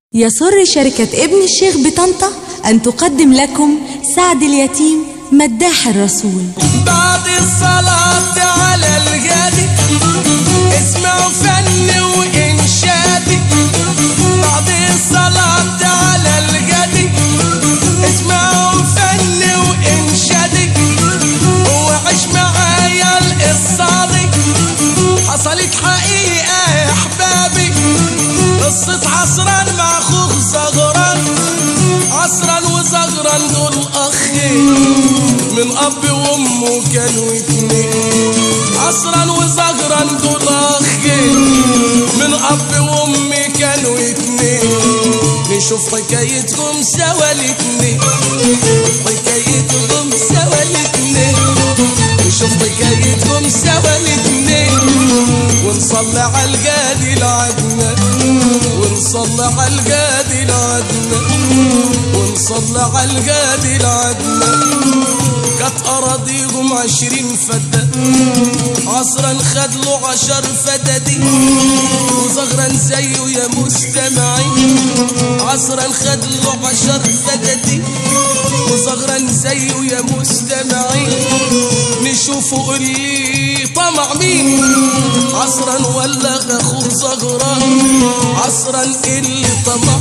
يسر شركة ابن الشيخ بطنطا أن تقدم لكم سعد اليتيم مداح الرسول بعد الصلاة على الغادي اسمعوا فن وإنشادي بعد الصلاة على الغادي اسمعوا فن وإنشادي وعيش معايا القصة دي حصلت حقيقة يا أحبابي قصة عصران مع أخوه زغران عصران وزغران دول أخين من أب وأمه كانوا اتنين عصران وزغران دول أخين من أب وأمي كانوا اتنين نشوف حكايتهم سوا الاتنين حكايتهم سوا الاتنين نشوف حكايتهم سوا الاتنين ونصلي على القادي العدنان ونصلي على القادي العدنان ونصلي على القادي العدنان كانت أراضيهم عشرين فدة عصرا خد له عشر فدادي وزغرا زيه يا مستمعين عصرا خد له عشر فدادي وزغرا زيه يا مستمعين نشوفوا اللي طمع مين عصرا ولا اخوه زغران عصرا اللي طمع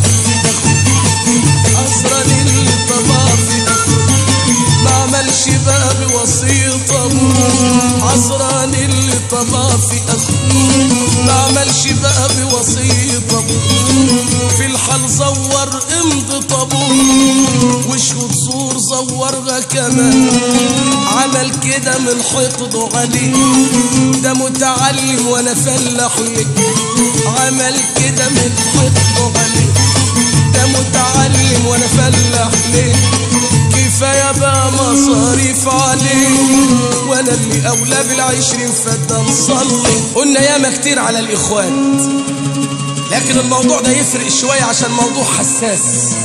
عصرا اللي طمع في ما عملش باب وسيط عصرا اللي طمع في اخوه ما عملش باب وسيط في الحال زور امض طابور وشهود زور زورها كمان عمل كده من حقده عليه ده متعلم وانا فلاح ليه عمل كده من حقده عليه ده متعلم وانا فلاح ليه كفايه بقى مصاريف عليه وانا اللي اولى بالعشرين فده نصلي قلنا ياما كتير على الاخوات لكن الموضوع ده يفرق شويه عشان موضوع حساس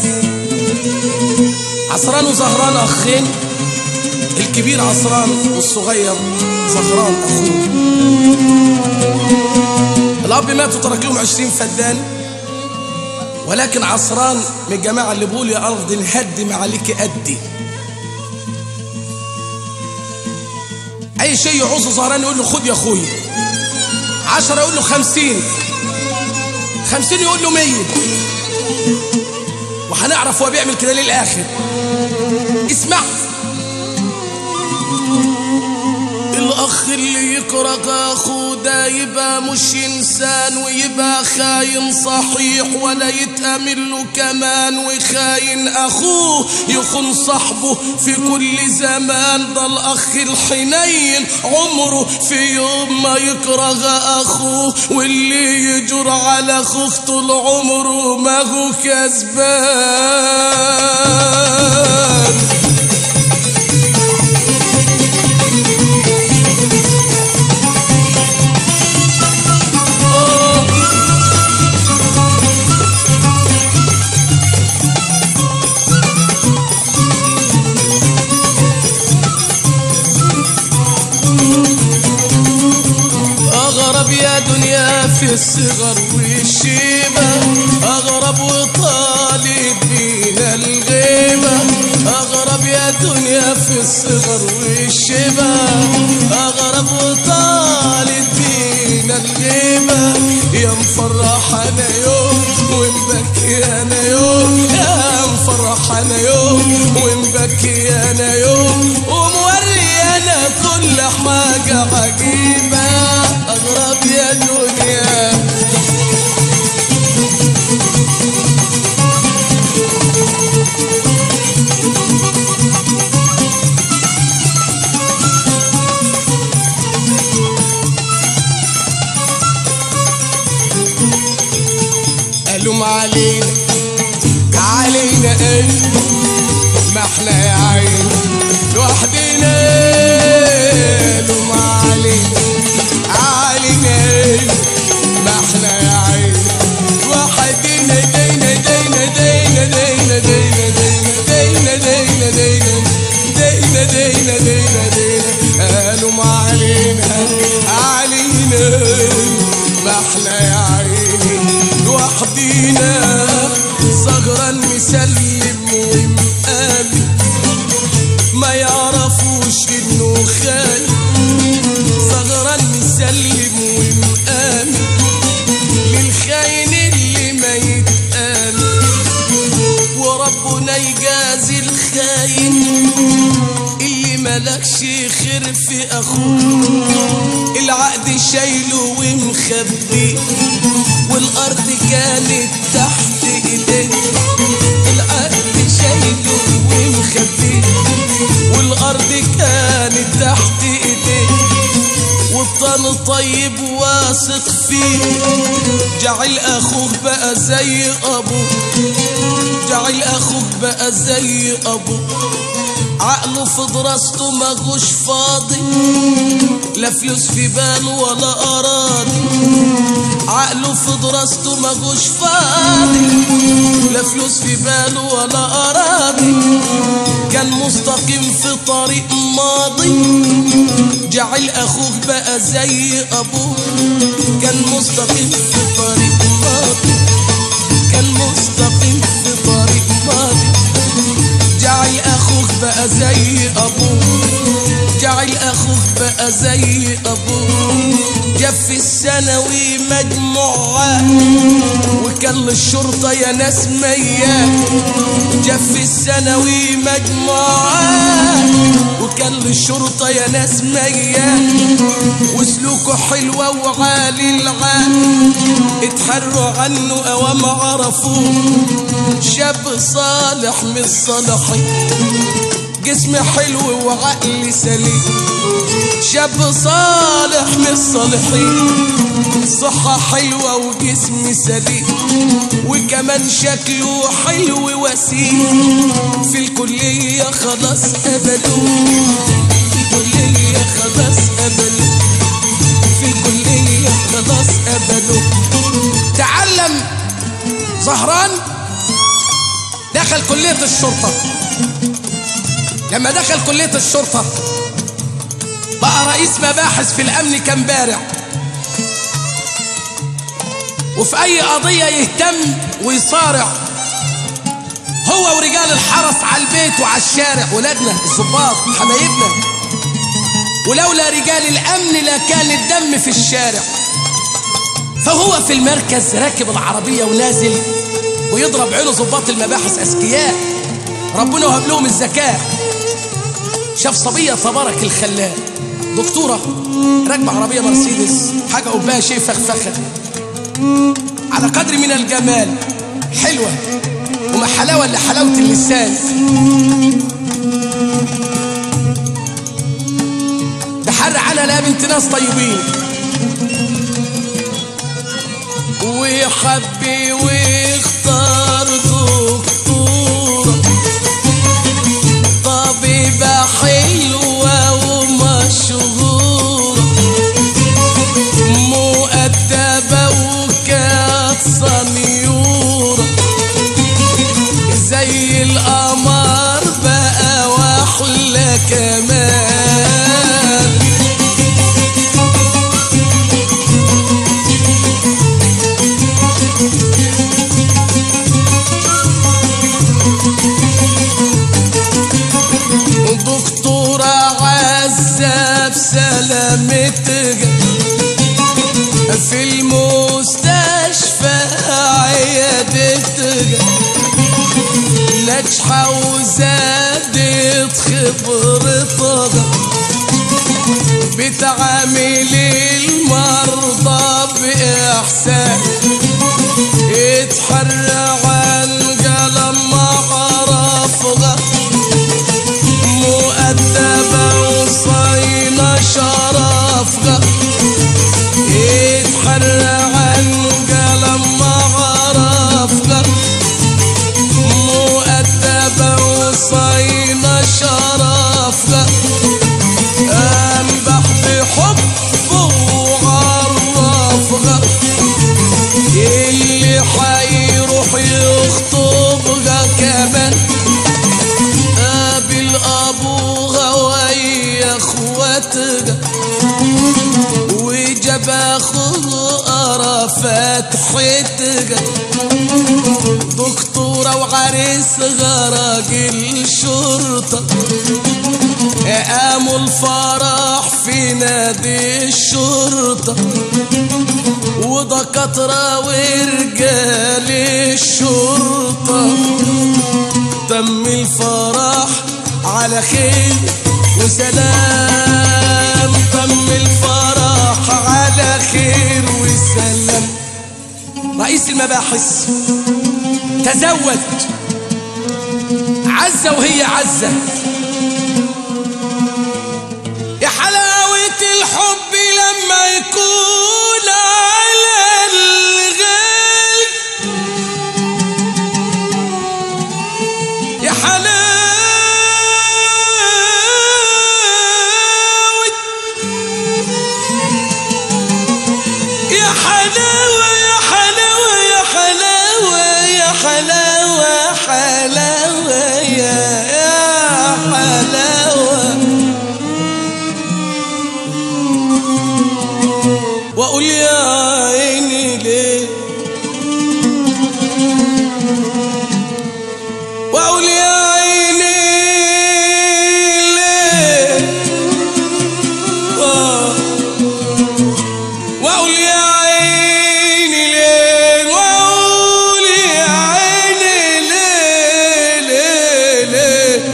عصران وزهران اخين الكبير عصران والصغير زهران اخوه الاب مات وترك لهم عشرين فدان ولكن عصران من الجماعة اللي بيقول يا أرض نهدم عليك أدي أي شيء يعوزه زهران يقول له خد يا أخوي عشرة يقول له خمسين خمسين يقول له مية وهنعرف هو بيعمل كده ليه الآخر اسمع الأخ اللي يكره أخوه ده يبقى مش إنسان ويبقى خاين صحيح ولا يتأمل له كمان وخاين أخوه يخون صاحبه في كل زمان ده الأخ الحنين عمره في يوم ما يكره أخوه واللي يجر على أخوه طول عمره ما هو كسبان أغرب يا دنيا في الصغر والشيبة أغرب وطالب بينا الغيبة أغرب يا دنيا في الصغر والشيبة أغرب وطالب بينا الغيبة يا مفرحنا يوم ومبكي أنا يوم يا مفرحنا يوم ومبكي أنا يوم وموري أنا كل حاجة عجيبة أغرب يا دنيا ألوم علينا علينا ايه ما احنا يا عين لوحدنا ألوم علينا علينا ايه ما احنا يا عين لوحدنا دينا دينا دينا دينا دينا دينا دينا دينا دينا دينا دينا دينا ألوم علينا علينا ما احنا يا عيني لوحدينا وخايف ثغران مسلم ومآمن للخاين اللي ما يتآمن وربنا يجازي الخاين اللي ملكش خير في اخوه العقد شايله ومخبيه والارض كانت تحت ايديه العقد شايله ومخبيه والارض كانت تحت ايديه والطن طيب واثق فيه جعل اخوك بقى زي ابوه جعل اخوك بقى زي ابوه عقله في دراسته ماهوش فاضي لا فلوس في باله ولا اراضي عقله في دراسته ماهوش فاضي لا فلوس في باله ولا اراضي كان مستقيم في طريق ماضي جعل اخوك بقى زي ابوه كان مستقيم في طريق ماضي كان مستقيم في طريق ماضي جعل اخوك بقى زي ابوه جعل اخوك بقى زي ابوه جاب في الثانوي مجموعة وكان للشرطة يا ناس ميات جاب في الثانوي مجموعة وكان للشرطة يا ناس ميات وسلوكه حلوة وعالي العال اتحروا عنه اوام عرفوه شاب صالح من الصالحين جسم حلو وعقل سليم شاب صالح من الصالحين صحة حلوة وجسم سليم وكمان شكله حلو وسيم في الكلية خلاص قبلوه في الكلية خلاص قبلوه في الكلية خلاص قبلوه تعلم زهران دخل كلية الشرطة لما دخل كلية الشرطة بقى رئيس مباحث في الأمن كان بارع وفي أي قضية يهتم ويصارع هو ورجال الحرس على البيت وعلى الشارع ولادنا الظباط حبايبنا ولولا رجال الأمن لكان الدم في الشارع فهو في المركز راكب العربية ونازل ويضرب عينه ظباط المباحث أذكياء ربنا وهب لهم الذكاء شاف صبية تبارك الخلاق دكتورة راكبة عربية مرسيدس حاجة قبها شيء فخفخة على قدر من الجمال حلوة وما حلاوة إلا حلاوة اللسان تحر عنها لا بنت ناس طيبين ويحبي ويختار دكتورة طبيبة حلوة ومشهورة مؤدبة وكانت صنيورة زي القمر بقى واحلى كمان دكتورة عزة بسلامتك في المستشفى عيادتك ناجحة وزادت خبرتك بتعامل المرضى بإحسان اتحرى عن قلم معرفها مؤدبة وصاينة شرفها اتحرى عن قلم معرفها مؤدبة وصاينة شرفها انبح بحبه وعرفها اللي حيروح يخطبها كمان قابل ابوها ويا اخواتها وجاب اخوها فتحتها دكتورة وعريسها راجل شرطة قاموا الفار نادي الشرطة ودكاترة ورجال الشرطة تم الفرح على خير وسلام تم الفرح على خير وسلام رئيس المباحث تزوج عزة وهي عزة يا حلاوة الحب لما يكون على الغالي يا حلاوة يا حلاوة يا حلاوة يا حلاوة يا حلاوة حلاوة يا يا حلاوة وأقول يا عيني ليه وأقول يا عيني ليه آه واقول يا عيني ليه واقول يا عيني ليه ليه ليه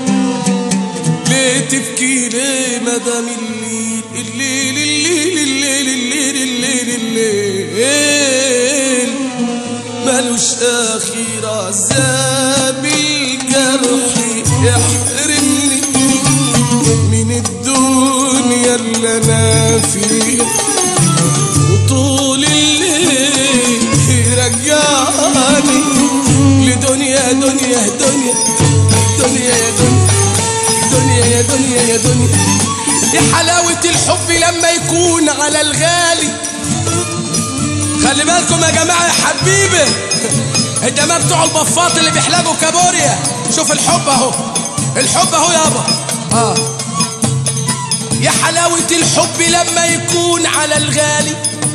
ليه تبكي ليه مدام الليل الليل الليل الليل الليل الليل الليل ملوش اخير عذاب الجرح يحرمني من الدنيا اللي انا فيها وطول الليل يرجعني لدنيا دنيا دنيا دنيا يا دنيا دنيا يا دنيا يا دنيا يا حلاوة الحب لما يكون على الغالي خلي بالكم يا جماعة يا حبيبي الجماعة بتوع البفاط اللي بيحلقوا كابوريا شوف الحب اهو الحب اهو يابا اه يا حلاوة الحب لما يكون على الغالي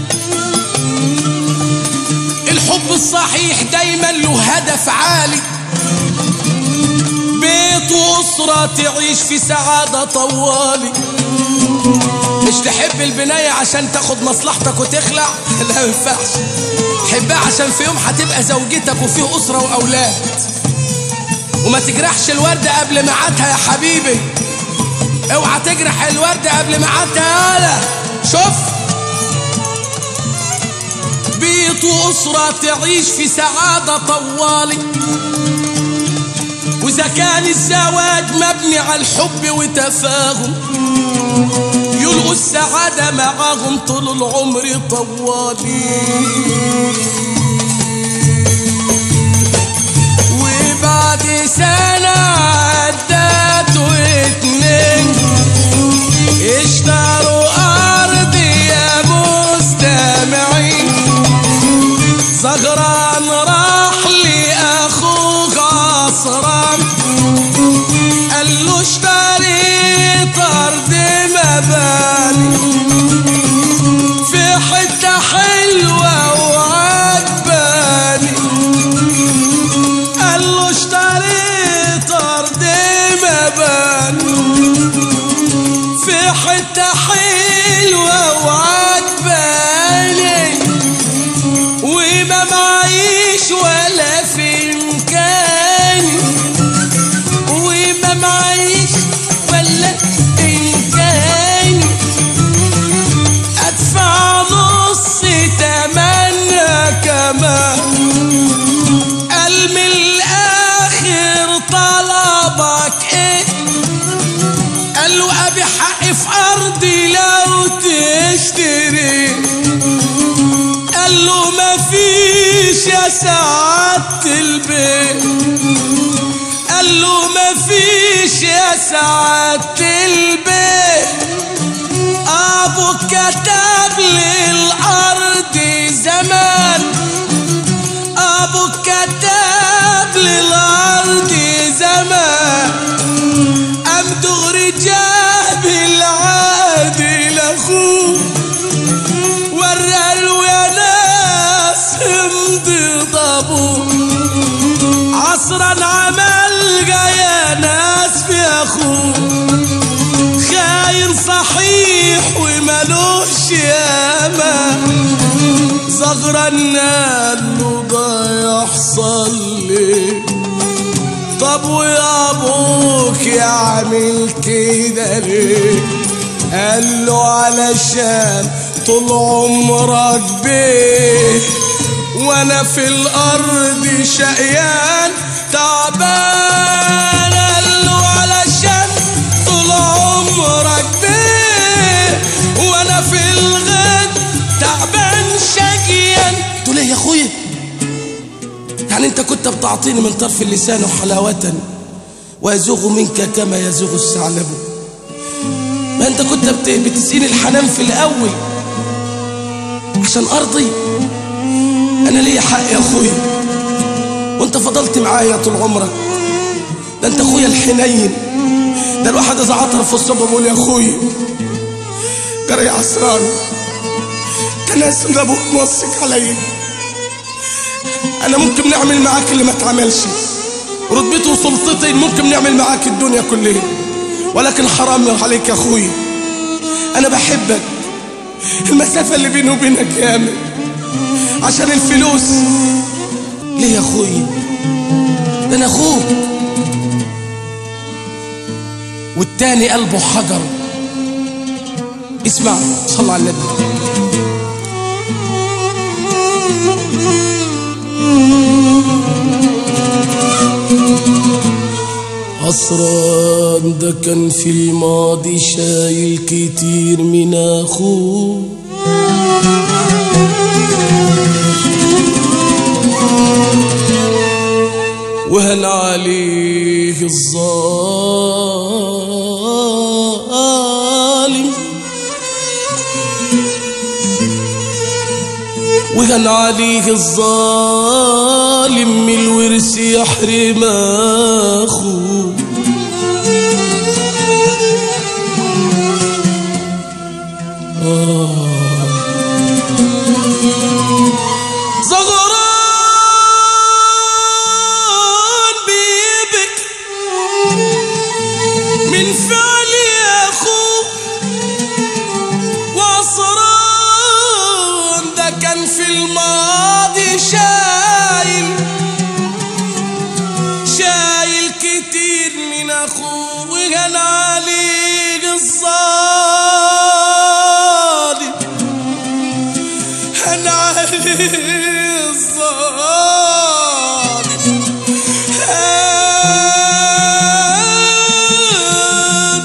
الحب الصحيح دايما له هدف عالي بيت وأسرة تعيش في سعادة طوالي مش تحب البناية عشان تاخد مصلحتك وتخلع لا ما ينفعش حبها عشان في يوم هتبقى زوجتك وفيه أسرة وأولاد وما تجرحش الوردة قبل ميعادها يا حبيبي اوعى تجرح الوردة قبل ميعادها يالا شوف بيت وأسرة تعيش في سعادة طوالي وإذا كان الزواج مبني على الحب وتفاهم يلقوا السعادة معاهم طول العمر طوالي وبعد سنة عدت واتنين اشتروا أرض يا مستمعين صغران راح لأخوه عصران قال له اشتريت أرض مباني في حتة حلوة وعجباني قال له اشتريت أرض مباني في حتة حلوة وعجباني وما معيش ولا في مكاني وما معيش ولا في مكاني ادفع نص تمنى كمان قال من الاخر طلبك ايه قال له ابي حقي في ارضي لو تشتري قال له ما فيش يا سعادة البيت قال له ما فيش يا سعادة البيت ابو كتب لي الارض زمان ابو كتب لي الارض زمان ام دغري جاب العادل اخوه ورقلوا يا ناس امضي ضابو عصرا عمل يا ناس في اخوه وزغران قال له ده يحصل ليه طب ويا ابوك يعمل كده ليه قال له علشان طول عمرك بيه وانا في الارض شقيان تعبان قال له علشان طول عمرك بيه وانا في الغد تعبان شقيان تقول ايه يا اخويا يعني انت كنت بتعطيني من طرف اللسان حلاوة ويزوغ منك كما يزوغ الثعلب ما انت كنت بت- بتسقيني الحنان في الاول عشان ارضي انا ليا حق يا اخويا وانت فضلت معايا طول عمرك ده انت اخويا الحنين ده الواحد اذا عطر في الصبح بيقول يا اخويا جري عسران كان اسم ابوك موصيك عليا انا ممكن نعمل معاك اللي ما اتعملش رتبتي وسلطتي ممكن نعمل معاك الدنيا كلها ولكن حرام عليك يا اخوي انا بحبك المسافة اللي بيني وبينك ياما عشان الفلوس ليه يا اخوي ده انا اخوك والتاني قلبه حجر اسمع صلى على النبي عصران ده كان في الماضي شايل كتير من اخوه وهل عليه الظالم وهل عليه الظالم من الورث يحرم اخوه زغران بيبك من فعل يا اخوه وعصران ده كان في الماضي شايل شايل كتير من اخوه وكان عليه الظالم هن عليه الظالم هن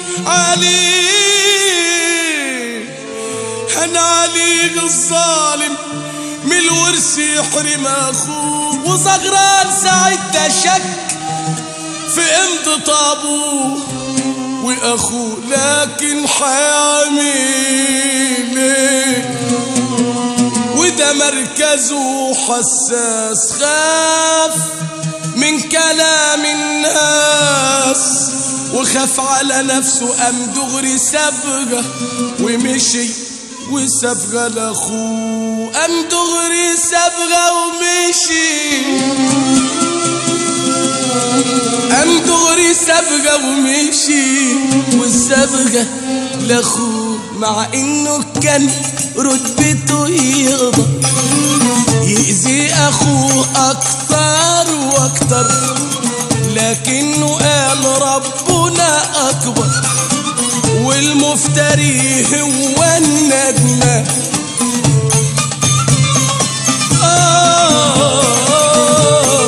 عليه هن عليه الظالم من الورث يحرم اخوه وصغران ساعتها شك في امضة ابوه واخوه لكن حيعمل ايه وده مركزه حساس خاف من كلام الناس وخاف على نفسه قام دغري سبغة ومشي وسبغة لاخوه قام دغري سبغة ومشي قام دغري سبغة ومشي والسبغة لاخوه مع انه كان رتبته يقدر يأذي اخوه اكتر واكتر لكنه قال ربنا اكبر والمفتري هو الندمة آه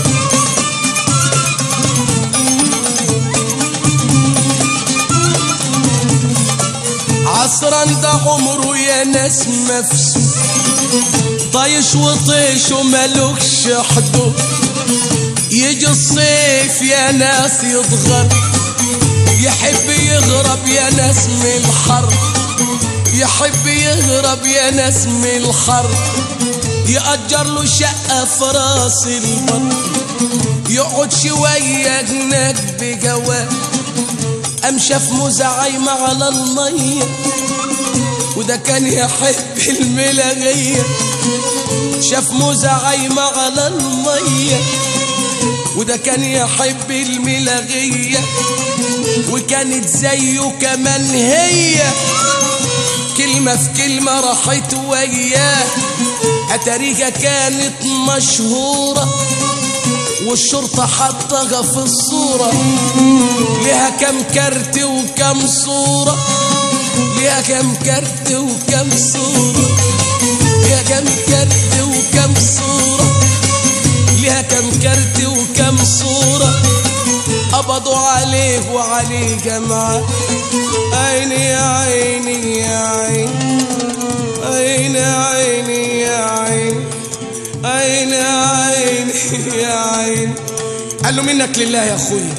عصرا ده عمره يا ناس مفسود طيش وطيش وملوكش حدود يجي الصيف يا ناس يضغر يحب يغرب يا ناس من الحر يحب يهرب يا ناس من الحر يأجر له شقة في راس البر يقعد شوية هناك بجواب قام شاف مزعيمة على المية وده كان يحب الملاغية شاف مزعيمة على المية وده كان يحب الملاغية وكانت زيه كمان هي كلمة في كلمة راحت وياه اتاريها كانت مشهورة والشرطة حطها في الصورة ليها كم كارت وكم صورة ليها كم كارت وكم صورة ليها كم كارت وكم صورة ليها كم كارت وكم صورة قبضوا عليه وعليه جماعة عيني يا عيني يا عيني عيني عيني يا عيني عيني عيني يا عيني قال له منك لله يا اخويا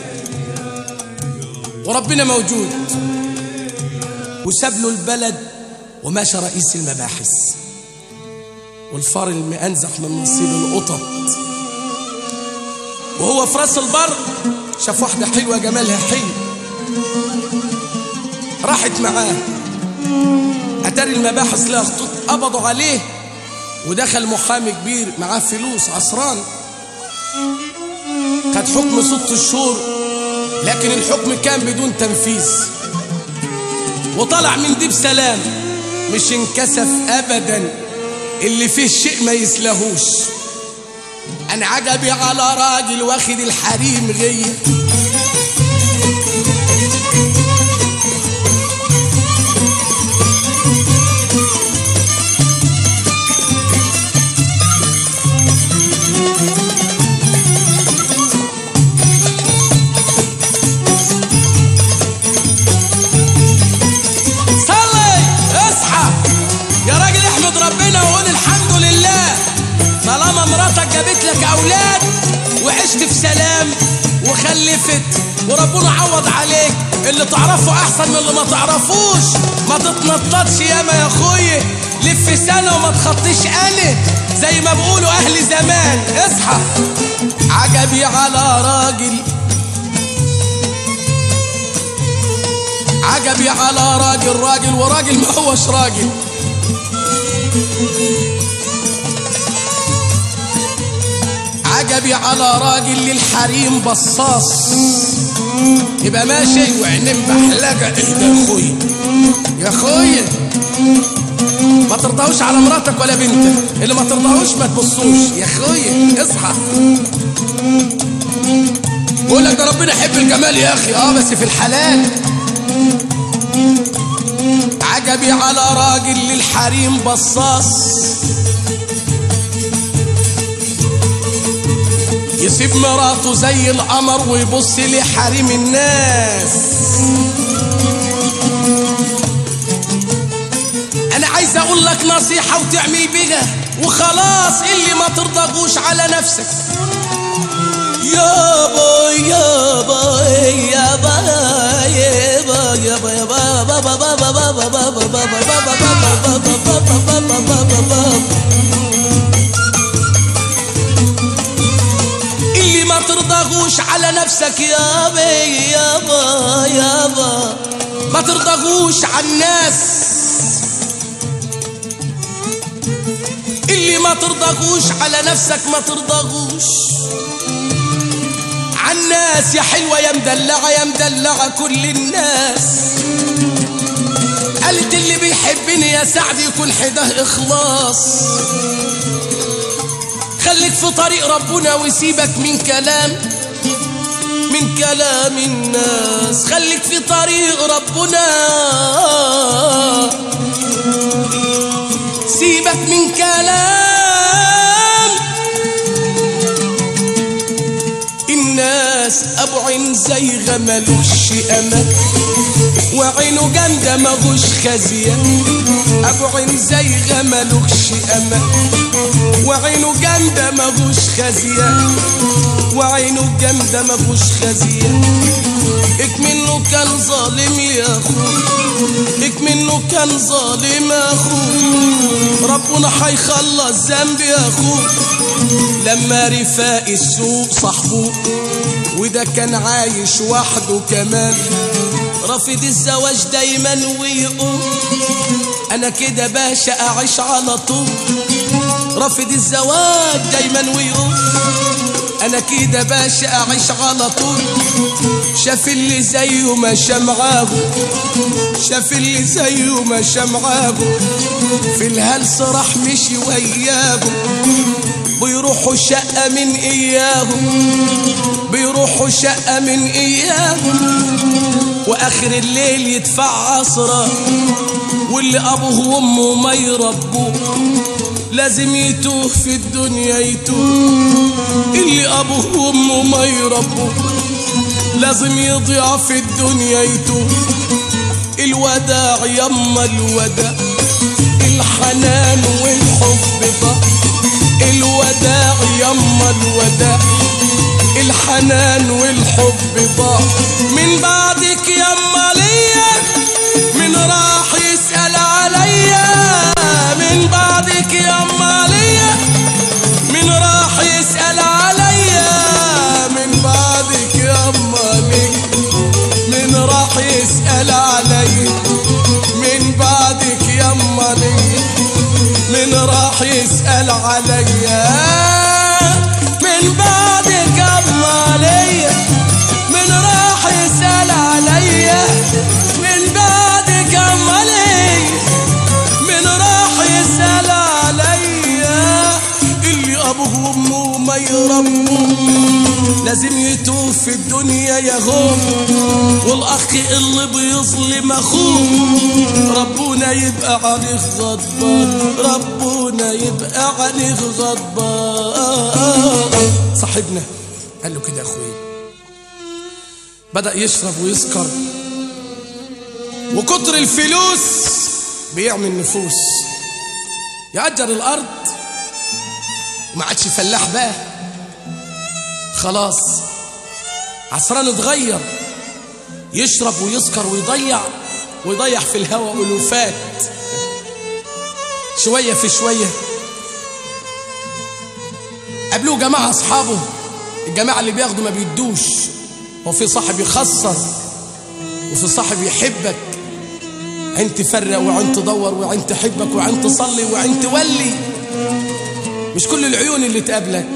وربنا موجود وساب له البلد ومشى رئيس المباحث والفار المأنزح من نصيب القطط وهو في راس البر شاف واحدة حلوة جمالها حلو راحت معاه أتاري المباحث لها خطوط قبضوا عليه ودخل محامي كبير معاه فلوس عصران خد حكم ست شهور لكن الحكم كان بدون تنفيذ وطلع من دي بسلام مش انكسف ابدا اللي فيه شيء ما يسلهوش انا عجبي على راجل واخد الحريم غيه صلي اصحى يا راجل احمد ربنا وقول الحمد لله طالما مراتك جابت لك اولاد وعشت في سلام وخلفت وربنا عوض عليك اللي تعرفه احسن من اللي ما تعرفوش ما تتنططش ياما يا اخويا لف سنه وما تخطيش انا زي ما بيقولوا اهل زمان اصحى عجبي على راجل عجبي على راجل راجل وراجل ما هوش راجل عجبي على راجل للحريم بصاص يبقى ماشي وعينين بحلقة ايه ده يا اخويا يا اخويا ما ترضاهوش على مراتك ولا بنتك اللي ما ترضاهوش ما تبصوش يا اخويا اصحى بقول لك ده ربنا يحب الجمال يا اخي اه بس في الحلال عجبي على راجل للحريم بصاص يسيب مراته زي القمر ويبص لحريم الناس انا عايز اقول لك نصيحة وتعمل بيها وخلاص اللي ما ترضاهوش على نفسك يابا يابا يابا يابا يابا يابا بابا بابا بابا بابا بابا بابا بابا بابا بابا بابا اللي ما ترضاهوش على نفسك يابا يابا يابا ما ترضاهوش على الناس اللي ما ترضاهوش على نفسك ما ترضاهوش عالناس يا حلوة يا مدلعة يا مدلعة كل الناس قالت اللي بيحبني يا سعد يكون حده إخلاص خليك في طريق ربنا وسيبك من كلام من كلام الناس خليك في طريق ربنا سيبك من كلام الناس ابو عين زيغه ملوش امل وعينه جامده مغوش خزيه ابو عين زيغه ملوش امل وعينه جامده مغوش خزيه وعينه جامده مغوش خزيه اكمنه كان ظالم يا اخوي اكمنه كان ظالم يا اخوي ربنا حيخلص ذنب يا اخوي لما رفاق السوق صاحبه وده كان عايش وحده كمان رافض الزواج دايما ويقول انا كده باشا اعيش على طول رافض الزواج دايما ويقول انا كده باشا اعيش على طول شاف اللي زيه مشى معاهم شاف اللي زيه مشى معاهم في الهلس راح مشي وياهم بيروحوا شقة من إياهم بيروحوا شقة من إياهم وآخر الليل يدفع عصرة واللي أبوه وأمه ما يربوه لازم يتوه في الدنيا يتوه اللي أبوه وأمه ما يربوه لازم يضيع في الدنيا يتوه الوداع يما الوداع الحنان والحب ضاع الوداع يما الوداع الحنان والحب ضاع من بعدك يما ليا من راح يسأل عليا من بعدك يما ليا من راح يسأل عليا من بعدك يما ليا من راح يسأل عليا من بعدك يما ليا من راح يسأل عليا من بعدك يما ليا من راح يسأل عليا من بعدك يما ليا من راح يسأل عليا اللي أبوه وأمه ما يربوه لازم يتوه في الدنيا يا غوم والأخ اللي بيظلم أخوه ربنا يبقى عليه غضبان ربنا يبقى عليه غضبان صاحبنا قال له كده يا أخوي بدأ يشرب ويسكر وكتر الفلوس بيعمل نفوس يأجر الأرض وما عادش فلاح بقى خلاص عصران اتغير يشرب ويسكر ويضيع ويضيع في الهواء ألوفات شوية في شوية قابلوه جماعة أصحابه الجماعة اللي بياخدوا ما بيدوش وفي صاحب يخسر وفي صاحب يحبك عين تفرق وعين تدور وعين تحبك وعين تصلي وعين تولي مش كل العيون اللي تقابلك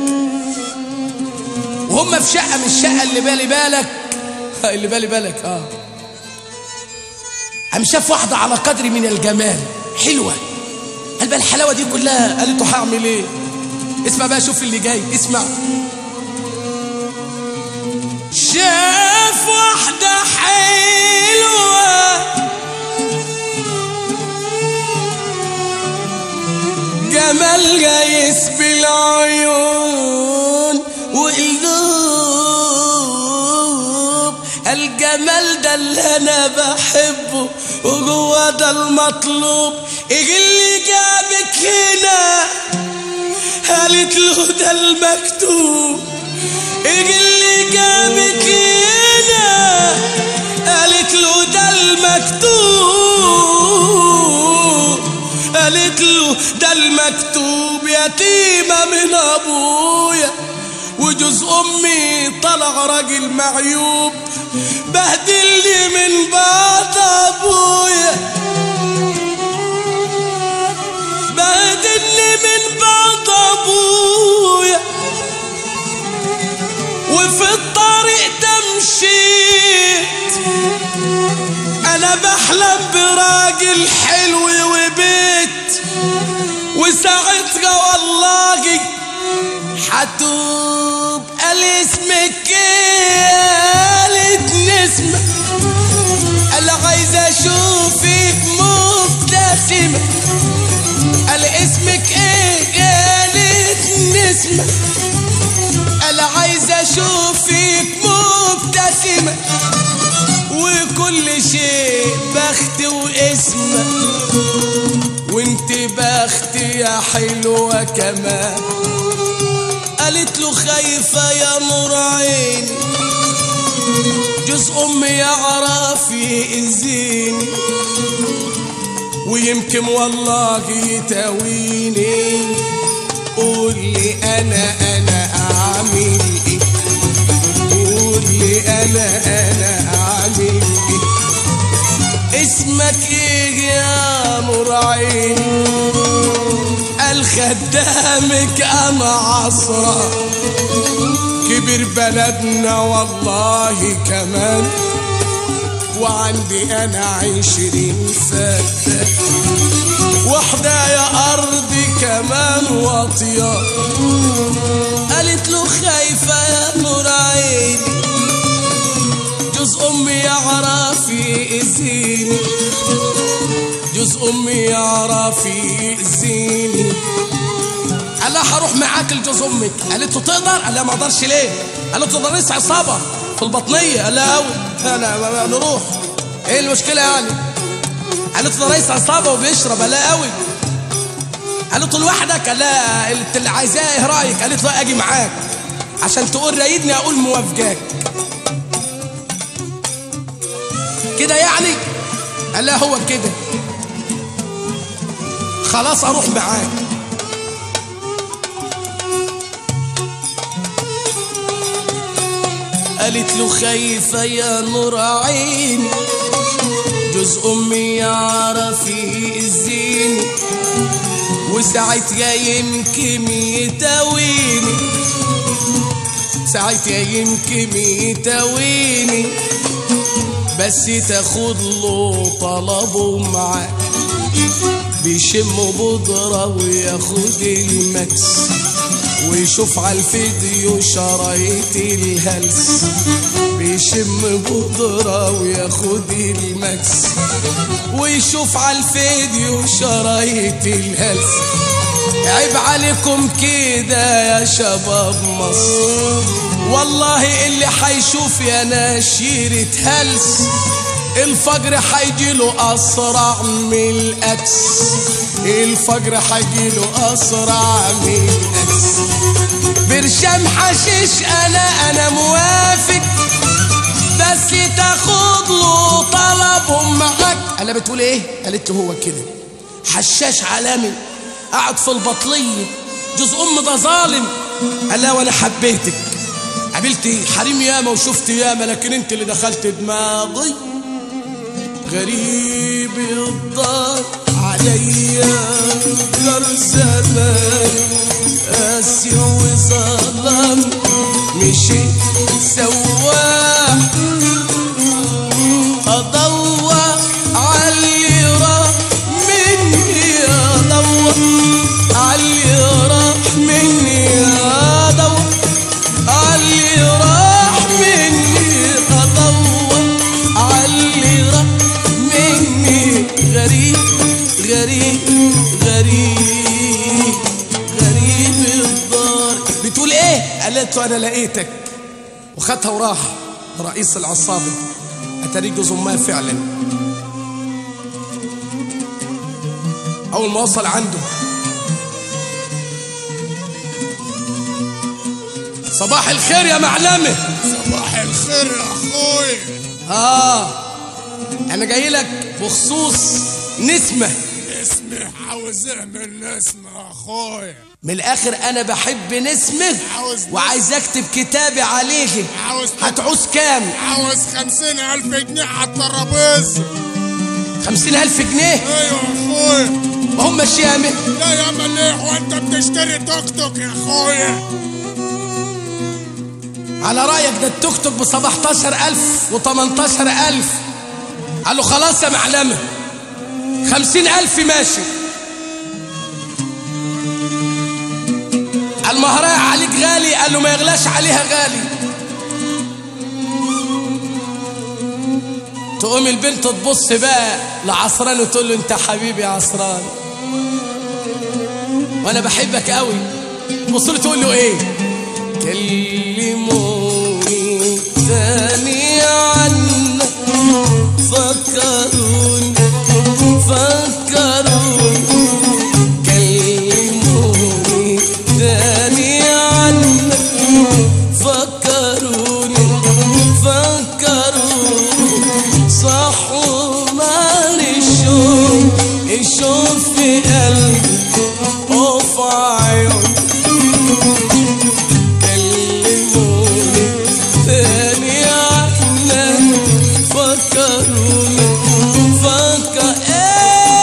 وهم في شقة من الشقة اللي بالي بالك اللي بالي بالك اه قام شاف واحدة على قدر من الجمال حلوة قال بقى الحلاوة دي كلها قالت له هعمل ايه اسمع بقى شوف اللي جاي اسمع شاف واحدة حلوة جمال جايس بالعيون وقلوب الجمال ده اللي انا بحبه وجوا ده المطلوب ايه اللي جابك هنا قالت له ده المكتوب ايه اللي جابك هنا قالت له ده المكتوب قالت له ده المكتوب يتيمة من أبويا وجوز أمي طلع راجل معيوب بهدلني من بعد أبويا بهدلني من بعد أبويا وفي الطريق تمشيت أنا بحلم براجل حلو وبيت وساعتها والله حتوب قال اسمك ايه قالت نسمة قال عايز اشوفك مبتسمة قال اسمك ايه قالت نسمة قال عايز اشوفك مبتسمة وكل شيء بخت واسمه وانت بخت يا حلوة كمان قالت له خايفة يا نور عيني جوز امي يعرف يأذيني ويمكن والله يتاويني قول لي انا انا اعمل ايه قول لي انا انا اعمل ايه اسمك ايه يا نور عيني قال خدامك انا عصرة كبر بلدنا والله كمان وعندي انا عشرين فتاة واحدة يا ارضي كمان واطية قالت له خايفة يا نور عيني جوز امي يعرف يأذيني جوز امي يعرف يأذيني قال لها هروح معاك لجوز امك قالت له تقدر قال لها ما اقدرش ليه قالت له ده رئيس عصابه في البطنيه قال لها قوي انا نروح ايه المشكله يعني قالت له ده رئيس عصابه وبيشرب قال لها قوي قالت له لوحدك قال لها انت اللي عايزاه ايه رايك قالت له اجي معاك عشان تقول رايدني اقول موافقاك كده يعني قال لها هو كده خلاص اروح معاك قالت له خايفة يا نور عيني جوز أمي يعرف يأذيني وساعتها يمكن يتاويني ساعتها يمكن يتاويني بس تاخد له طلبه معاه بيشم بودرة وياخد المكس ويشوف على الفيديو شرايط الهلس بيشم بودرة وياخد المكس ويشوف على الفيديو شرايط الهلس عيب عليكم كده يا شباب مصر والله اللي حيشوف يا ناشيرة هلس الفجر حيجيله أسرع من الأكس الفجر حيجيله أسرع من الأكس برشام حشيش أنا أنا موافق بس تاخد له طلبهم معاك أنا بتقول إيه؟ قالت له هو كده حشاش عالمي قاعد في البطلية جوز أم ده ظالم قال لها وأنا حبيتك قابلت حريم ياما وشفت ياما لكن انت اللي دخلت دماغي غريب الدار عليا غير زمان قاسي وظلم مشي سواح ادور علي راح مني ادور علي راح مني ادور علي راح مني ادور علي راح مني غريب غريب غريب غريب الدار بتقول ايه قالت له انا لقيتك وخدها وراح رئيس العصابة اتاري جوز امها فعلا اول ما وصل عنده صباح الخير يا معلمه صباح الخير يا اخوي اه انا جاي لك بخصوص نسمه اسمي عاوز اعمل نسمة يا اخوي من الاخر انا بحب نسمه عاوز وعايز اكتب كتابي عليك عاوز هتعوز كام عاوز خمسين الف جنيه على الترابيزة خمسين الف جنيه ايوه يا اخوي ما هم شامه لا يا مليح وانت بتشتري توك توك يا اخوي على رايك ده التوك توك ب 17000 و 18000 قال له خلاص يا معلمه 50000 ماشي المهراء عليك غالي قال له ما يغلاش عليها غالي تقوم البنت تبص بقى لعصران وتقول له انت حبيبي يا عصران وانا بحبك قوي تبص له تقول له ايه كلموني ثاني عنك فكروني فكروني كلموني ثاني عنك فكروني فكروني صحوا نار الشوق الشوق في قلبي وفي عيوني كلموني ثاني عنك فكروني فكر ايه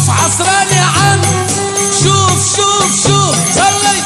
عصران يا عم شوف شوف شوف صلي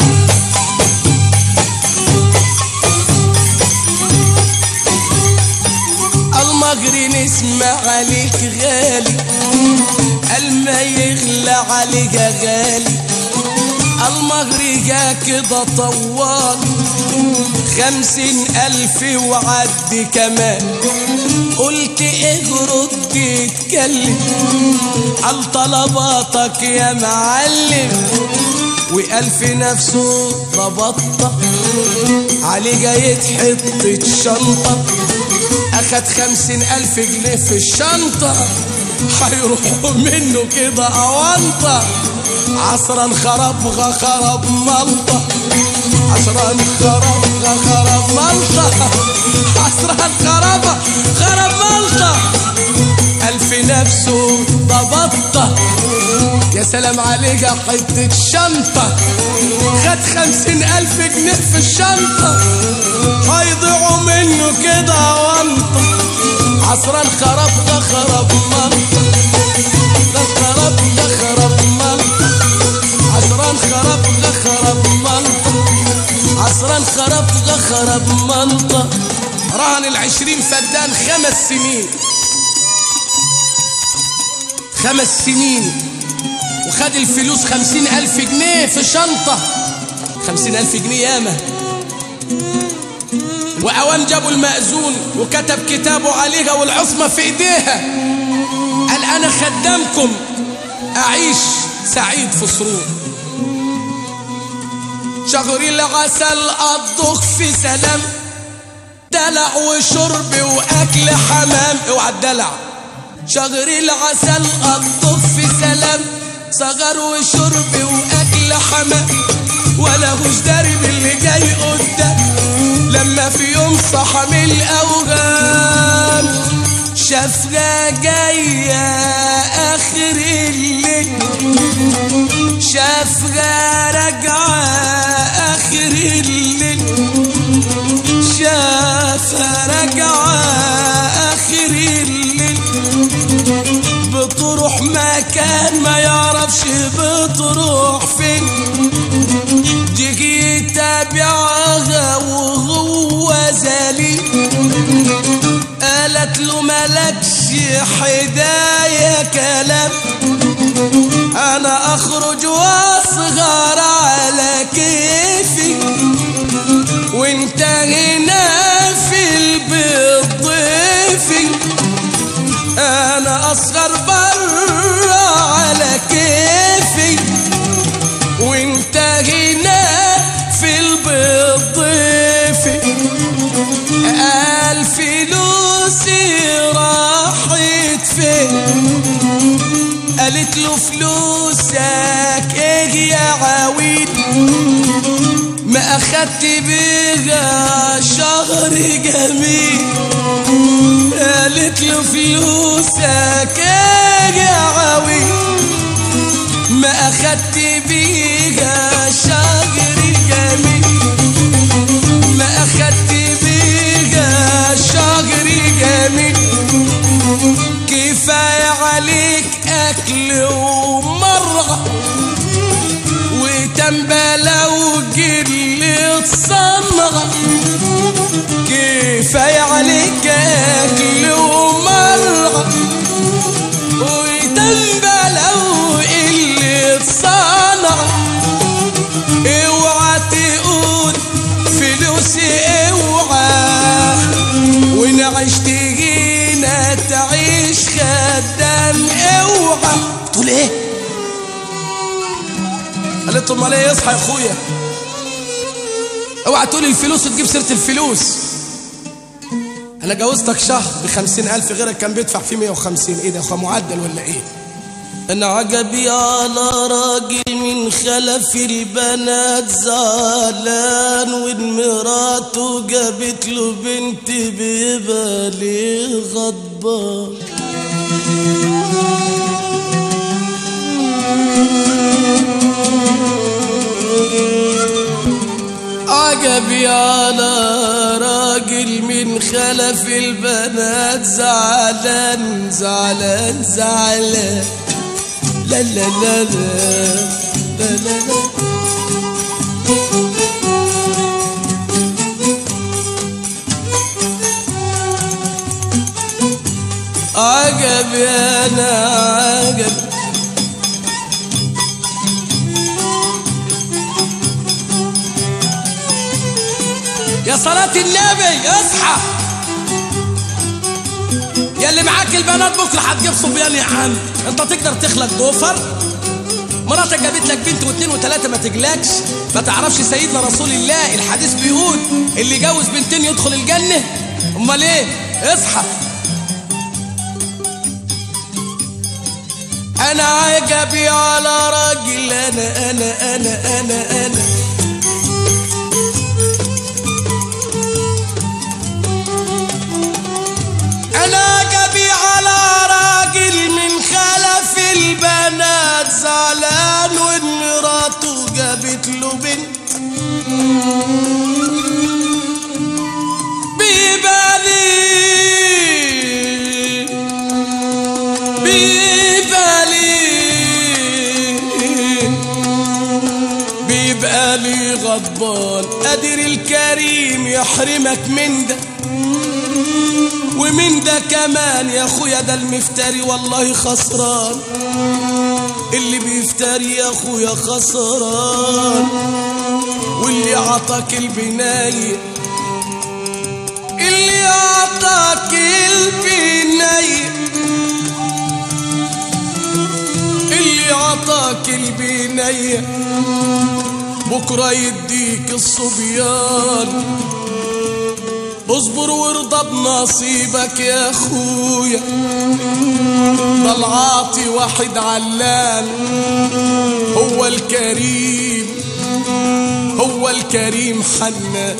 المجري نسمع عليك غالي الما يغلى عليك غالي المغري جا كده طوال خمسين ألف وعد كمان قلت اجرد اتكلم على طلباتك يا معلم وألف نفسه ضبطة عليه جاي تحط الشنطة أخد خمسين ألف جنيه في الشنطة هيروحوا منه كده أونطة عصرا خرب خرب ملطة عصرا خرب خرب ملطة عصرا خرب خرب ملطة ألف نفسه ضبطة يا سلام عليك حتة شنطة خد خمسين ألف جنيه في الشنطة هيضيعوا منه كده وانطة عصرا خرب ده خرب ملطة ده خرب ده خرب ملطة عصرا خرب ده خرب ملطة عصرا خرب ده خرب ملطة رهن العشرين فدان خمس سنين خمس سنين وخد الفلوس خمسين ألف جنيه في شنطة خمسين ألف جنيه ياما وأوام جابوا المأذون وكتب كتابه عليها والعصمة في إيديها قال أنا خدامكم أعيش سعيد في سرور شهر العسل أطبخ في سلام دلع وشرب وأكل حمام اوعى الدلع شهر العسل أطبخ في سلام صغر وشرب وأكل حمام ولا هوش داري باللي جاي قدام لما في يوم صحى من الأوغام شافها جاية آخر الليل شافها راجعة آخر الليل شافها راجعة آخر الليل بتروح مكان ما يعرفش بتروح فين جيجي يتابعها وهو زليل قالت له ملكش حداية كلام انا اخرج واصغر على كيفي وانت هنا في البيت ضيفي انا اصغر برا على كيفي وانت هنا في البيت ضيفي قال فلوسي راحت فين قالت له فلوسك ايه يا عويد ما اخدت بيها شهر جميل قالت له فلوسك ايه يا عويد ما اخدت بيها شهر جميل ما اخدت بيها شهر جميل كفاية عليك اكل ومرة وتنبلة وقلة صنعة كفاية عليك اكل ومرة وتنبلة وقلة صنعة اوعى تقول فلوسي اوعى وان عشت هنا تعيش خدام اوعى تقول ايه قالت له امال ايه اصحى يا اخويا اوعى تقول الفلوس وتجيب سيره الفلوس انا جوزتك شهر بخمسين الف غيرك كان بيدفع فيه مية وخمسين ايه ده يا اخويا معدل ولا ايه انا عجبي على راجل من خلف البنات زعلان وان مراته جابت له بنت بيبقى ليه غضبان عجبي على راجل من خلف البنات زعلان زعلان زعلان لا لا لا لا لا لا لا عجب يا انا عجب يا صلاة النبي اصحى يا اللي معاك البنات بكره هتجيب صبيان يا عم انت تقدر تخلق ضفر مراتك جابت لك بنت واثنين وثلاثه ما تجلكش ما تعرفش سيدنا رسول الله الحديث بيقول اللي جوز بنتين يدخل الجنه امال ايه اصحى انا عجبي على راجل انا انا انا انا انا انا عجبي على راجل من خلف البنات زعلان وان مراته جابت له بنت بيبالي بيبالي بيبقى لي غضبان قادر الكريم يحرمك من ده ومن ده كمان يا اخويا ده المفتري والله خسران اللي بيفتري يا اخويا خسران واللي عطاك البناية اللي عطاك البناية اللي عطاك البناية بكرة يديك الصبيان اصبر وارضى بنصيبك يا اخويا ده العاطي واحد علام هو الكريم هو الكريم حنان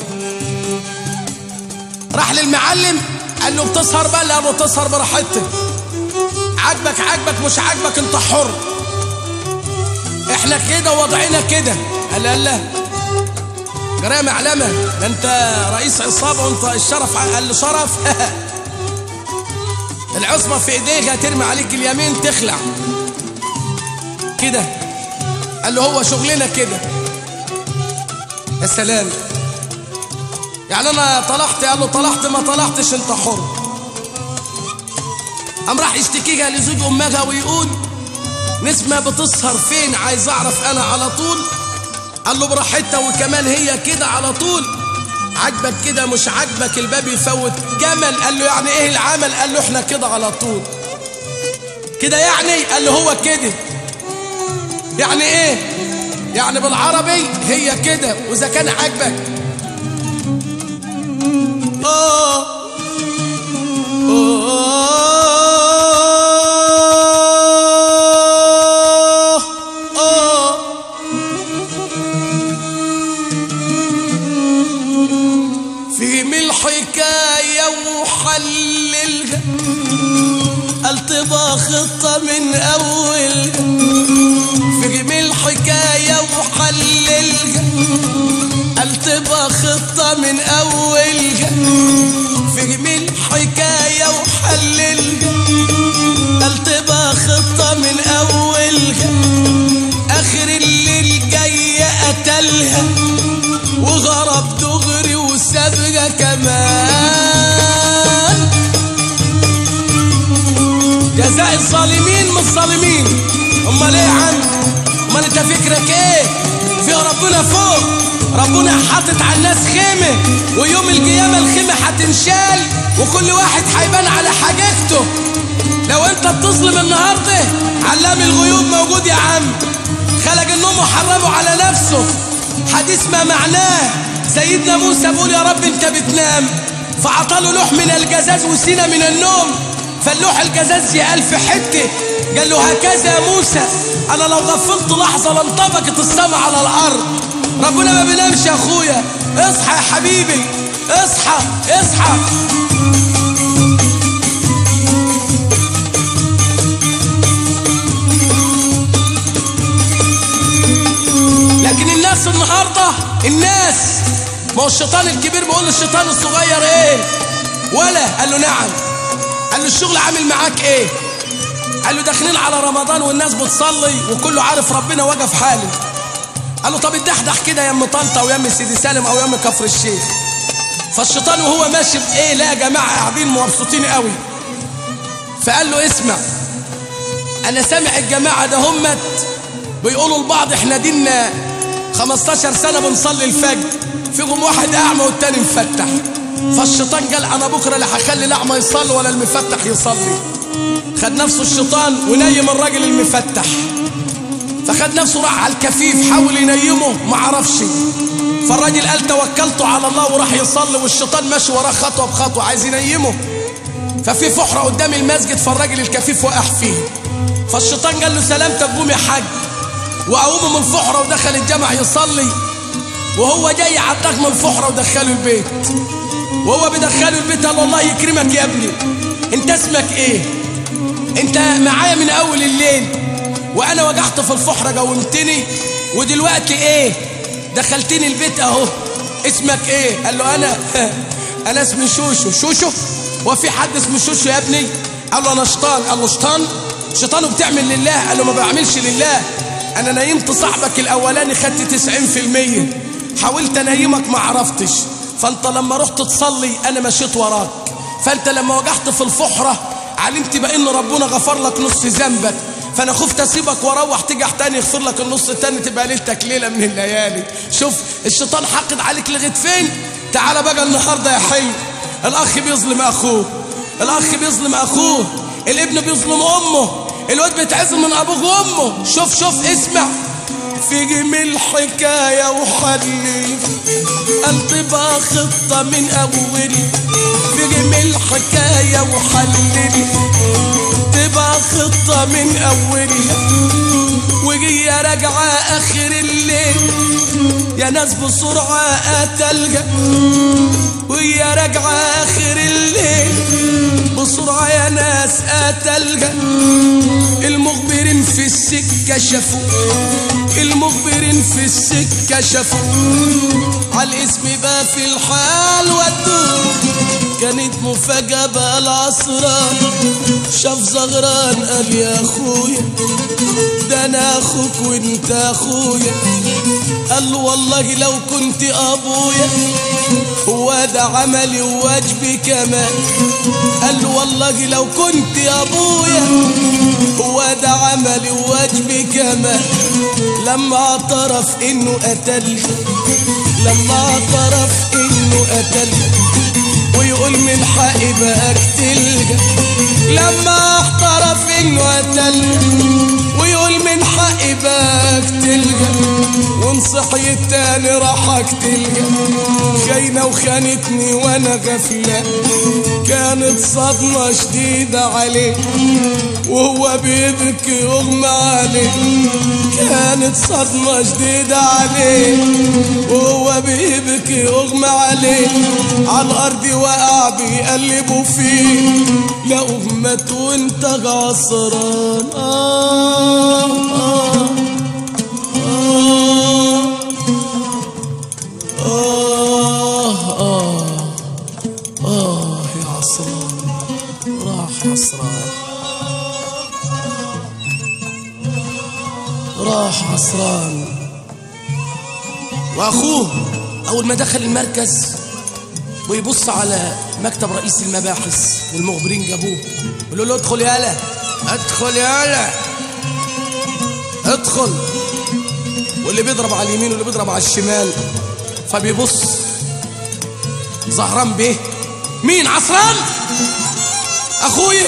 راح للمعلم قال له بتسهر بقى قال له تسهر براحتك عاجبك عاجبك مش عاجبك انت حر احنا كده وضعنا كده قال لا لا جرايه معلمه ده انت رئيس عصابه وانت الشرف قال له شرف العصمه في ايديك هترمي عليك اليمين تخلع كده قال له هو شغلنا كده يا سلام يعني انا طلعت قال له طلعت ما طلعتش انت حر قام راح يشتكيها لزوج امها ويقول نسمة بتسهر فين عايز اعرف انا على طول قال له براحتها وكمان هي كده على طول عاجبك كده مش عاجبك الباب يفوت جمل قال له يعني ايه العمل قال له احنا كده على طول كده يعني قال له هو كده يعني ايه يعني بالعربي هي كده واذا كان عاجبك اه آه آه فهم الحكاية وحللها قال تبقى خطة من أول فهم الحكاية وحللها قال تبقى خطة من أولها فهم الحكاية وحللها قال تبقى خطة من أولها آخر الليل جاي قتلها وغرب دغري وسابها كمان جزاء الظالمين مش ظالمين امال ايه يا عم امال انت فكرك ايه في ربنا فوق ربنا حاطط على الناس خيمه ويوم القيامه الخيمه هتنشال وكل واحد هيبان على حاجته لو انت بتظلم النهارده علام الغيوب موجود يا عم خلق النوم وحرمه على نفسه حديث ما معناه سيدنا موسى بيقول يا رب انت بتنام فعطاله لوح من الجزاز وسينا من النوم فاللوح الجزاز يا ألف حتة قال له هكذا يا موسى أنا لو غفلت لحظة لانطبقت السماء على الأرض ربنا ما بينامش يا أخويا اصحى يا حبيبي اصحى اصحى لكن الناس النهارده الناس ما هو الشيطان الكبير بيقول للشيطان الصغير ايه ولا قال له نعم قال له الشغل عامل معاك ايه قال له داخلين على رمضان والناس بتصلي وكله عارف ربنا وقف حالي قال له طب اتدحدح كده يا ام طنطا ويا ام سيدي سالم او يا ام كفر الشيخ فالشيطان وهو ماشي في ايه لا يا جماعه قاعدين مبسوطين قوي فقال له اسمع انا سامع الجماعه ده همت بيقولوا لبعض احنا ديننا 15 سنه بنصلي الفجر فيهم واحد اعمى والتاني مفتح فالشيطان قال انا بكره لا هخلي الاعمى يصلي ولا المفتح يصلي خد نفسه الشيطان ونيم الراجل المفتح فخد نفسه راح على الكفيف حاول ينيمه ما عرفش فالراجل قال توكلت على الله وراح يصلي والشيطان ماشي وراه خطوه بخطوه عايز ينيمه ففي فحره قدام المسجد فالراجل الكفيف وقع فيه فالشيطان قال له سلامتك قوم يا حاج وقومه من الفحره ودخل الجامع يصلي وهو جاي عداك من الفحره ودخله البيت وهو بيدخله البيت قال له الله يكرمك يا ابني انت اسمك ايه انت معايا من اول الليل وانا وجعت في الفحره قومتني ودلوقتي ايه دخلتني البيت اهو اسمك ايه قال له انا انا اسمي شوشو شوشو وفي حد اسمه شوشو يا ابني قال له انا شيطان قال له شيطان شيطان وبتعمل لله قال له ما بعملش لله انا نيمت صاحبك الاولاني خدت 90% حاولت انيمك ما عرفتش فانت لما رحت تصلي انا مشيت وراك فانت لما وجعت في الفحره علمت بان ربنا غفر لك نص ذنبك فانا خفت اسيبك واروح تجح تاني يغفر لك النص التاني تبقى ليلتك ليله من الليالي شوف الشيطان حقد عليك لغايه فين تعال بقى النهارده يا حلو الاخ بيظلم اخوه الاخ بيظلم اخوه الابن بيظلم امه الواد بيتعزم من ابوه وامه شوف شوف اسمع في جميل حكاية وحلي قلت بقى خطة من أولي في جميل حكاية وحلي تبقى خطة من أولي وجي راجعة آخر الليل يا ناس بسرعة أتلقى وهي راجعة آخر الليل بسرعة يا ناس أتلقى المخبرين في السكة شافوا المخبرين في السكة شافوا على الاسم بقى في الحال ودوه كانت مفاجأة بقى العصران شاف زغران قال يا اخويا ده انا اخوك وانت اخويا قال له والله لو كنت ابويا هو ده عملي وواجبي كمان قال له والله لو كنت ابويا هو ده عملي وواجبي كمان لما اعترف انه قتل لما اعترف انه قتل ويقول من حقي بقى اقتلك لما اعترف انه قتل ويقول من حقي بقى اقتلك ونصحي التاني راح اقتلك خاينه وخانتني وانا غفله كانت صدمه شديده عليه وهو بيبكي يغمى عليه كانت صدمه شديده عليه وهو بيبكي يغمى عليه على الارض وقع بيقلبوا فيه لقوه مات وانت غصران آه آه آه آه آه يا عصران راح عصران راح عصران وأخوه أول ما دخل المركز ويبص على مكتب رئيس المباحث والمخبرين جابوه قالوا له ادخل يالا ادخل يالا ادخل واللي بيضرب على اليمين واللي بيضرب على الشمال فبيبص زهران بيه مين عصران اخويا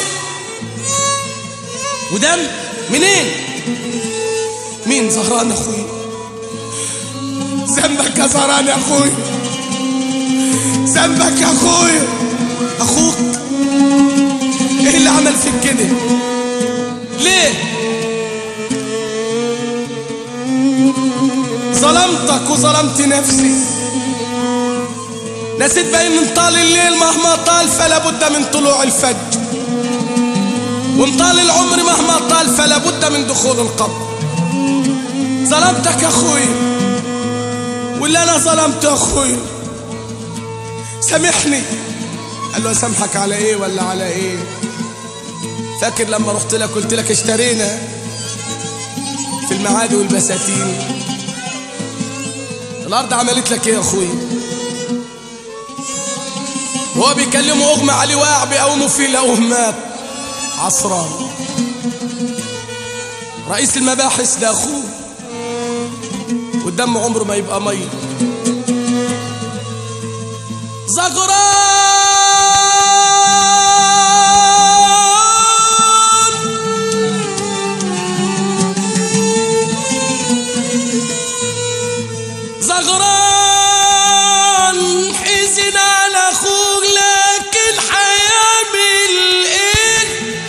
ودم منين مين زهران اخويا ذنبك يا زهران يا اخويا ذنبك يا اخويا اخوك ايه اللي عمل فيك كده ليه ظلمتك وظلمت نفسي نسيت بقى ان طال الليل مهما طال فلا بد من طلوع الفجر وان طال العمر مهما طال فلا بد من دخول القبر ظلمتك يا اخويا واللي انا ظلمت يا اخويا سامحني قال له اسامحك على ايه ولا على ايه فاكر لما رحت لك قلت لك اشترينا في المعادي والبساتين الارض عملت لك ايه يا اخوي هو بيكلمه اغمى عليه واقع بيقومه فيه لو مات عصران رئيس المباحث ده اخوه والدم عمره ما يبقى ميه زغران زغران حزن على اخوك لكن حيعمل ايه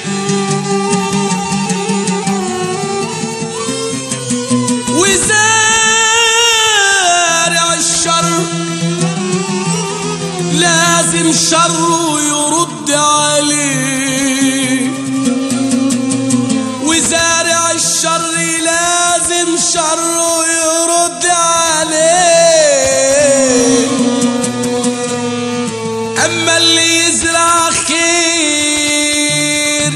وزارع الشر لازم شره يرد عليه وزارع الشر لازم شره يرد عليه اما اللي يزرع خير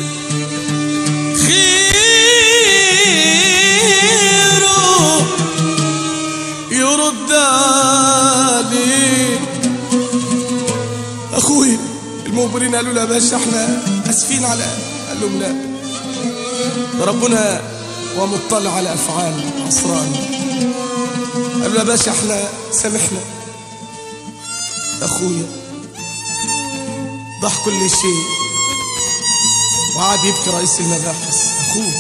خيره يرد عليه اخوي المخبرين قالوا له يا باشا احنا اسفين على قال لهم لا ده ربنا ومطلع على افعال عصران قالوا له يا باشا احنا سامحنا اخويا ضح كل شيء وقعد يبكي رئيس المباحث اخوه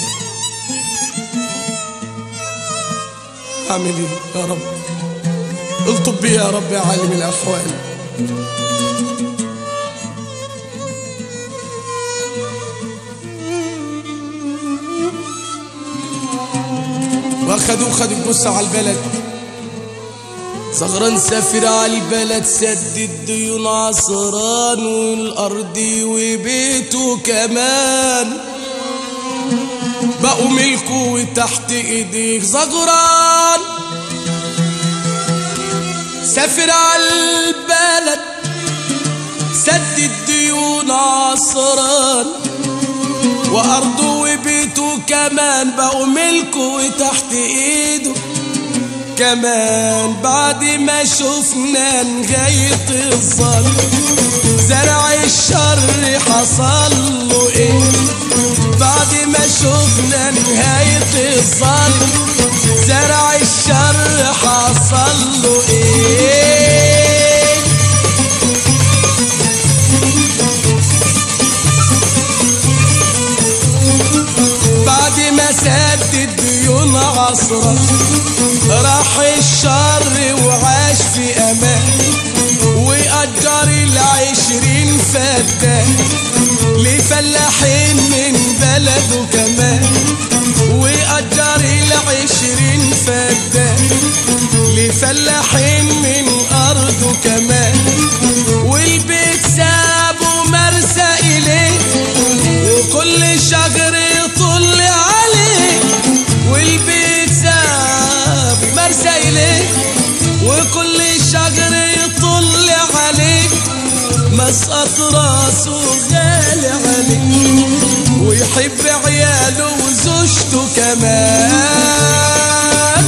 اعمل ايه يا رب الطب بي يا رب يا عالم الاحوال واخدوه خد الجثة على البلد صغران سافر على البلد سدد ديون عصران والأرض وبيته كمان بقوا ملكه وتحت ايديك زغران سافر على البلد سدد ديون عصران وأرضه وبيته كمان بقوا ملكه وتحت إيده كمان بعد ما شفنا نهاية الظلم زرع الشر حصل له ايه بعد ما شفنا نهاية الظلم زرع الشر حصل له ايه بعد ما سدد ديون عصرة راح الشر وعاش في امان وأجر العشرين فتاة لفلاحين من بلده كمان وأجر العشرين فتاة لفلاحين من أرضه كمان والبيت سابه مرسى إليه وكل شجر يطل عليه والبيت ساب مرسى إليه وكل شجر يطل عليه مسقط راسه غالي عليه ويحب عياله وزوجته كمان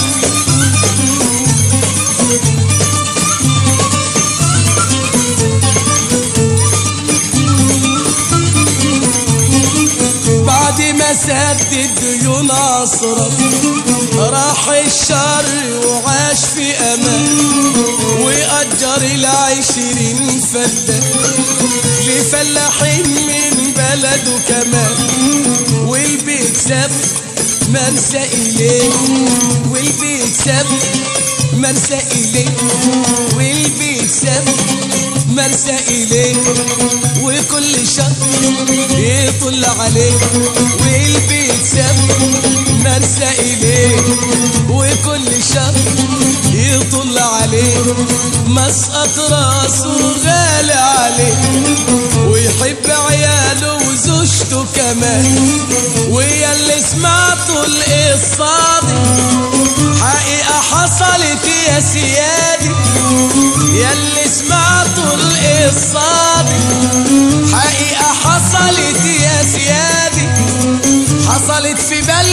بعد ما سدد ديون عصرة راح الشر وعاش في امان واجر العشرين فدة لفلاحين من بلده كمان والبيت ساب مرسى إليه والبيت ساب مرسى إليه والبيت ساب مرسى إليه وكل شهر يطل عليه والبيت ساب مرسى إليه وكل شهر يطل عليه مسقط راسه غالي عليه ويحب عياله وزوجته كمان ويا اللي سمعتوا القصة دي حقيقة حصلت يا سيادي يا اللي سمعتوا القصة دي حقيقة حصلت يا سيادي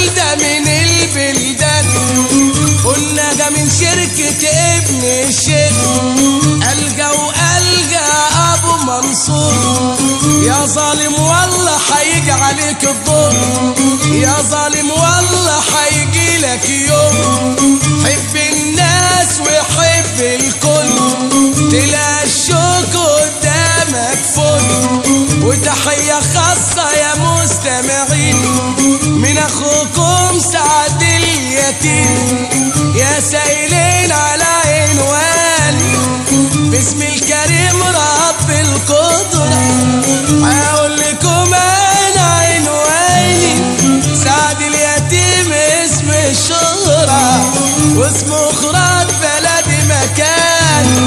بلدة من البلدان قلنا ده من شركة ابن الشيخ ألقى وألقى أبو منصور يا ظالم والله حيجي عليك الدور يا ظالم والله حيجي لك يوم حب الناس وحب الكل تلاقي الشوك قدامك فل وتحية خاصة يا مستمعين من أخوكم سعد اليتيم يا سائلين على عنواني باسم الكريم رب القدرة هقول لكم أنا عنواني سعد اليتيم اسم الشهرة واسم أخرى بلدي مكان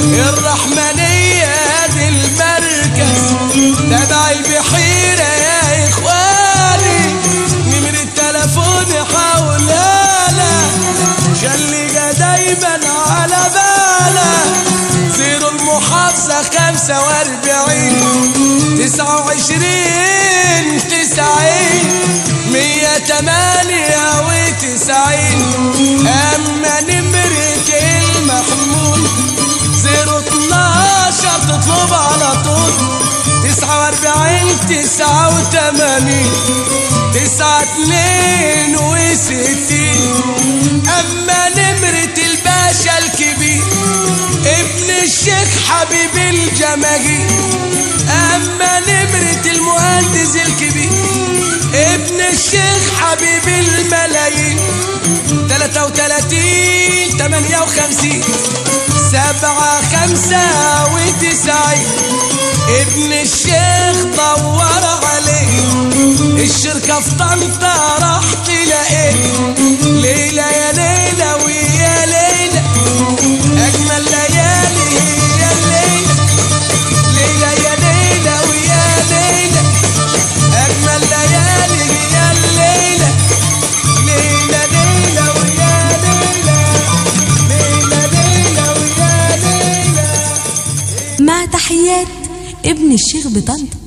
الرحمنية دي المركز تبع البحيرة يا إخواني نمر التلفون حولنا خليك دايما على بالك زيرو المحافظة خمسة واربعين تسعة وعشرين تسعين مية تمانية وتسعين أما نمرة المحمول زيرو اتناشر تطلب على طول تسعة واربعين تسعة وتمانين تسعة اتنين وستين أما نمرة الباشا الكبير ابن الشيخ حبيب الجماهير أما نمرة المهندس الكبير ابن الشيخ حبيب الملايين تلاتة وتلاتين تمانية وخمسين سبعة خمسة وتسعين ابن الشيخ دور عليه الشركة في طنطا راح تلاقيه ليلة يا ليلة ويا ليلة أجمل ليالي هي الليلة ليلة يا ليلة ويا ليلة أجمل ليالي هي الليلة ليلة ليلة ويا ليلة ليلة ليلة ويا ليلة مع تحيات ابن الشيخ بطنطا